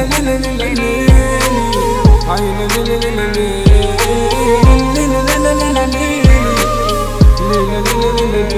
ليلة ليلة ليلة عيني ليلة ليلة ليلة ليلة ليلة ليلة ليلة ليلة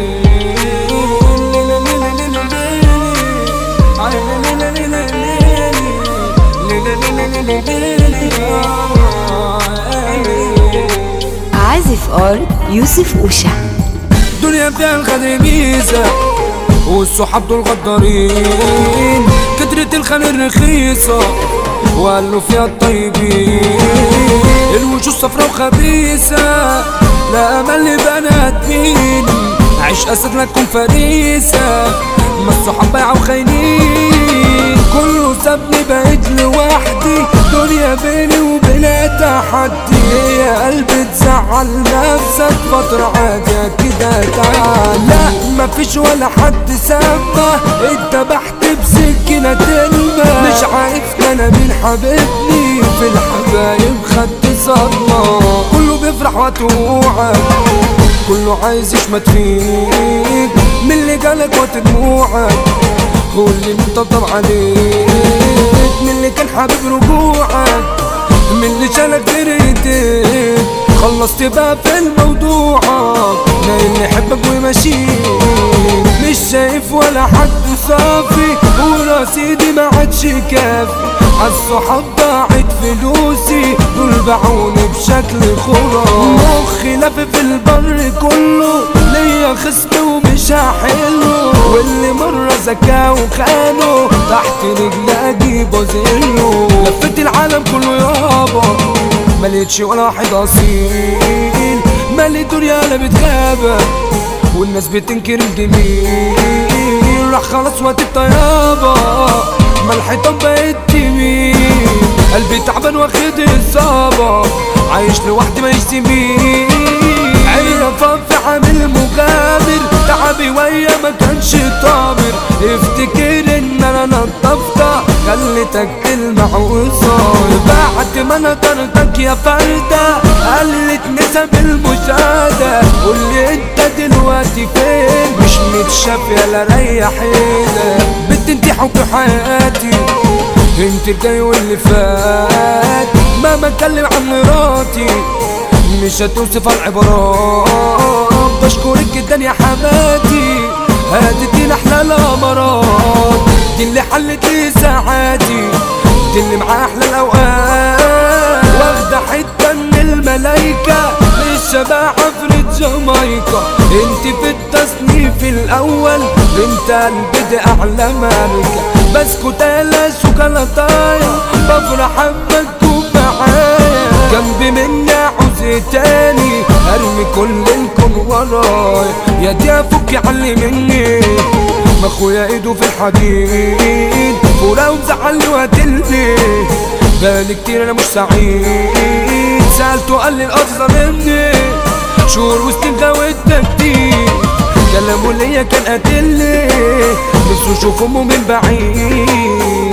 عازف ار يوسف اوشا دنيا فيها الخدر ميزة والصحاب دول غدارين كترة الخان الرخيصة وقالوا فيها الطيبين الوجوه صفرا وخبيثة لا امل لبنات مين عيش اسد لكم فريسة ما الصحاب بايعة وخاينين كله سابني بقيت لوحدي دنيا بيني وبينها تحدي هي قلبي تزعل نفسك فترة عادية كده تعال لا مفيش ولا حد سابه اتبحت بسكينة تلمة مش عارف انا مين حبيبني في الحبايب خدت صدمة كله بيفرح وتوعك كله عايز يشمت فيك من اللي جالك وقت دموعك قول لي انت طب عليك من اللي كان حبيب رجوعك من اللي شالك جريتك خلصت بقى في الموضوع نايم يحبك وماشيك مش شايف ولا حد صافي ورصيدي ما عادش كافي عالصحاب ضاعت فلوسي دول باعوني بشكل خرافي مخي لف في البر كله ليا خصم ومش هحله واللي مرة زكاه وخانه تحت رجلي اجيبه زيه لفيت العالم كله يابا ملقتش ولا واحد اصيل مالي دنيا لا بتغابة والناس بتنكر الجميل راح خلاص وقت الطيابة ما الحيطان بقت تميل قلبي تعبان واخد اصابة عايش لوحدي ماليش زميل عيني في عامل مغامر تعبي ويا ما كانش طامر افتكر ان انا نضفتها خليتك تلمع وصار بعد ما نطرتك يا فردة قلت نسب المشاهدة قولي انت دلوقتي فين مش متشاف يلا ريح ايدك بنت انتي حب حياتي انت الجاي واللي فات مهما اتكلم عن مراتي مش هتوصف العبارات بشكرك جدا يا حماتي هديتينا احلى الامارات دي اللي حلت لي ساعاتي دي اللي معاه احلى الاوقات واخده حته من الملايكه مش شبه عفرة جامايكا انت في التصنيف الاول بنت قلبي دي اعلى ماركه بسكوت على شوكولاتايه بفرح اما تكون معايا جنبي مني عاوز تاني ارمي كل الكون ورايا يا دي افك علي مني ما اخويا ايده في الحديد ولو مزعلني وقتلني بقالي كتير انا مش سعيد سألته قال لي الارض ظالمني شهور وسنين غاوتنا كتير كلامه ليا كان قاتلني نفسه اشوف امه من بعيد